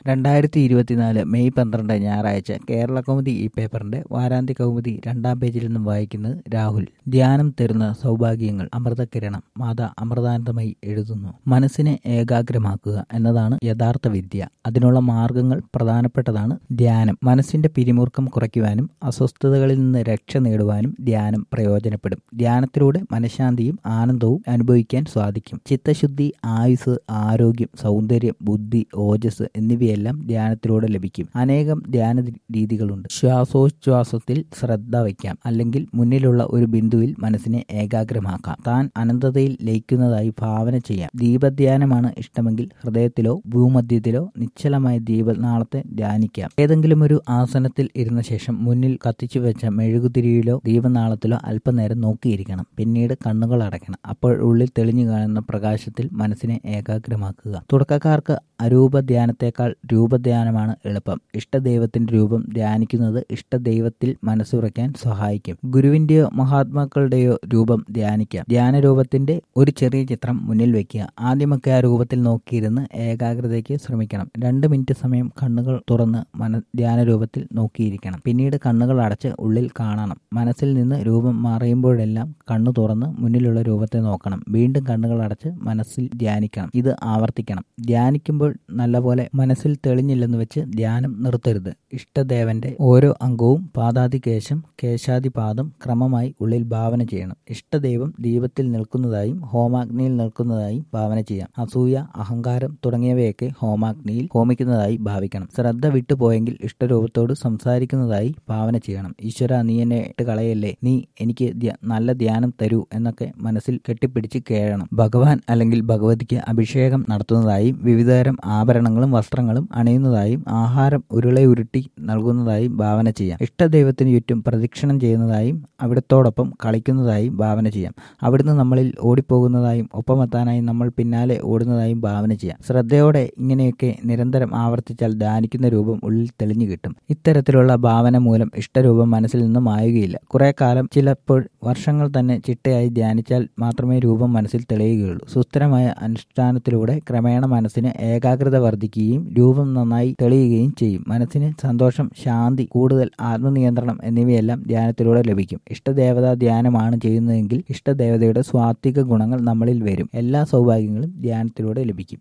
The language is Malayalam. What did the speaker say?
രണ്ടായിരത്തി ഇരുപത്തിനാല് മെയ് പന്ത്രണ്ട് ഞായറാഴ്ച കേരള കൗമുദി ഈ പേപ്പറിന്റെ വാരാന്ത്യ കൗമുദി രണ്ടാം പേജിൽ നിന്നും വായിക്കുന്നത് രാഹുൽ ധ്യാനം തരുന്ന സൗഭാഗ്യങ്ങൾ അമൃതകിരണം മാതാ അമൃതാനന്ദമായി എഴുതുന്നു മനസ്സിനെ ഏകാഗ്രമാക്കുക എന്നതാണ് യഥാർത്ഥ വിദ്യ അതിനുള്ള മാർഗങ്ങൾ പ്രധാനപ്പെട്ടതാണ് ധ്യാനം മനസ്സിന്റെ പിരിമുറുക്കം കുറയ്ക്കുവാനും അസ്വസ്ഥതകളിൽ നിന്ന് രക്ഷ നേടുവാനും ധ്യാനം പ്രയോജനപ്പെടും ധ്യാനത്തിലൂടെ മനഃശാന്തിയും ആനന്ദവും അനുഭവിക്കാൻ സാധിക്കും ചിത്തശുദ്ധി ആയുസ് ആരോഗ്യം സൗന്ദര്യം ബുദ്ധി ഓജസ് എന്നിവയെല്ലാം ധ്യാനത്തിലൂടെ ലഭിക്കും അനേകം ധ്യാന രീതികളുണ്ട് ശ്വാസോച്ഛ്വാസത്തിൽ ശ്രദ്ധ വയ്ക്കാം അല്ലെങ്കിൽ മുന്നിലുള്ള ഒരു ബിന്ദുവിൽ മനസ്സിനെ ഏകാഗ്രമാക്കാം താൻ അനന്തതയിൽ ലയിക്കുന്നതായി ഭാവന ചെയ്യാം ദീപധ്യാനമാണ് ഇഷ്ടമെങ്കിൽ ഹൃദയത്തിലോ ഭൂമധ്യത്തിലോ നിശ്ചലമായ ദീപനാളത്തെ ധ്യാനിക്കാം ഏതെങ്കിലും ഒരു ആസനത്തിൽ ഇരുന്ന ശേഷം മുന്നിൽ കത്തിച്ചു വെച്ച മെഴുകുതിരിയിലോ ദീപനാളത്തിലോ അല്പനേരം നോക്കിയിരിക്കണം പിന്നീട് കണ്ണുകൾ അടയ്ക്കണം അപ്പോൾ ഉള്ളിൽ തെളിഞ്ഞു കാണുന്ന പ്രകാശത്തിൽ മനസ്സിനെ ഏകാഗ്രമാക്കുക തുടക്കക്കാർക്ക് അരൂപ ധ്യാനത്തേക്കാൾ രൂപധ്യാനമാണ് എളുപ്പം ഇഷ്ടദൈവത്തിന്റെ രൂപം ധ്യാനിക്കുന്നത് ഇഷ്ടദൈവത്തിൽ മനസ്സുറയ്ക്കാൻ സഹായിക്കും ഗുരുവിന്റെയോ മഹാത്മാക്കളുടെയോ രൂപം ധ്യാനിക്കാം ധ്യാന രൂപത്തിന്റെ ഒരു ചെറിയ ചിത്രം മുന്നിൽ വെക്കുക ആദ്യമൊക്കെ ആ രൂപത്തിൽ നോക്കിയിരുന്ന് ഏകാഗ്രതയ്ക്ക് ശ്രമിക്കണം രണ്ട് മിനിറ്റ് സമയം കണ്ണുകൾ തുറന്ന് മന ധ്യാന രൂപത്തിൽ നോക്കിയിരിക്കണം പിന്നീട് കണ്ണുകൾ അടച്ച് ഉള്ളിൽ കാണണം മനസ്സിൽ നിന്ന് രൂപം മറയുമ്പോഴെല്ലാം കണ്ണു തുറന്ന് മുന്നിലുള്ള രൂപത്തെ നോക്കണം വീണ്ടും കണ്ണുകൾ അടച്ച് മനസ്സിൽ ധ്യാനിക്കണം ഇത് ആവർത്തിക്കണം ധ്യാനിക്കുമ്പോൾ നല്ലപോലെ മനസ്സിൽ തെളിഞ്ഞില്ലെന്ന് വെച്ച് ധ്യാനം നിർത്തരുത് ഇഷ്ടദേവന്റെ ഓരോ അംഗവും പാദാതികേശം കേശാദിപാദം ക്രമമായി ഉള്ളിൽ ഭാവന ചെയ്യണം ഇഷ്ടദൈവം ദീപത്തിൽ നിൽക്കുന്നതായും ഹോമാഗ്നിയിൽ നിൽക്കുന്നതായും ഭാവന ചെയ്യാം അസൂയ അഹങ്കാരം തുടങ്ങിയവയൊക്കെ ഹോമാഗ്നിയിൽ ഹോമിക്കുന്നതായി ഭാവിക്കണം ശ്രദ്ധ വിട്ടുപോയെങ്കിൽ ഇഷ്ടരൂപത്തോട് സംസാരിക്കുന്നതായി ഭാവന ചെയ്യണം ഈശ്വര നീ എന്നെ ഇട്ട് കളയല്ലേ നീ എനിക്ക് നല്ല ധ്യാനം തരൂ എന്നൊക്കെ മനസ്സിൽ കെട്ടിപ്പിടിച്ച് കേഴണം ഭഗവാൻ അല്ലെങ്കിൽ ഭഗവതിക്ക് അഭിഷേകം നടത്തുന്നതായും വിവിധതരം ആഭരണങ്ങളും വസ്ത്രങ്ങളും അണിയുന്നതായും ആഹാരം ഉരുളെ ഉരുട്ടി നൽകുന്നതായും ഭാവന ചെയ്യാം ഇഷ്ടദൈവത്തിന് ചുറ്റും പ്രദക്ഷിണം ചെയ്യുന്നതായും അവിടത്തോടൊപ്പം കളിക്കുന്നതായും ഭാവന ചെയ്യാം അവിടുന്ന് നമ്മളിൽ ഓടിപ്പോകുന്നതായും ഒപ്പമെത്താനായി നമ്മൾ പിന്നാലെ ഓടുന്നതായും ഭാവന ചെയ്യാം ശ്രദ്ധയോടെ ഇങ്ങനെയൊക്കെ നിരന്തരം ആവർത്തിച്ചാൽ ധ്യാനിക്കുന്ന രൂപം ഉള്ളിൽ തെളിഞ്ഞു കിട്ടും ഇത്തരത്തിലുള്ള ഭാവന മൂലം ഇഷ്ടരൂപം മനസ്സിൽ നിന്ന് മായുകയില്ല കുറെ കാലം ചിലപ്പോൾ വർഷങ്ങൾ തന്നെ ചിട്ടയായി ധ്യാനിച്ചാൽ മാത്രമേ രൂപം മനസ്സിൽ തെളിയുകയുള്ളൂ സുസ്ഥിരമായ അനുഷ്ഠാനത്തിലൂടെ ക്രമേണ മനസ്സിന് ഏകാഗ്രത വർദ്ധിക്കുകയും രൂപം നന്നായി തെളിയുകയും ചെയ്യും മനസ്സിന് സന്തോഷം ശാന്തി കൂടുതൽ ആത്മനിയന്ത്രണം എന്നിവയെല്ലാം ധ്യാനത്തിലൂടെ ലഭിക്കും ഇഷ്ടദേവതാ ധ്യാനമാണ് ചെയ്യുന്നതെങ്കിൽ ഇഷ്ടദേവതയുടെ സ്വാത്വിക ഗുണങ്ങൾ നമ്മളിൽ വരും എല്ലാ സൗഭാഗ്യങ്ങളും ധ്യാനത്തിലൂടെ ലഭിക്കും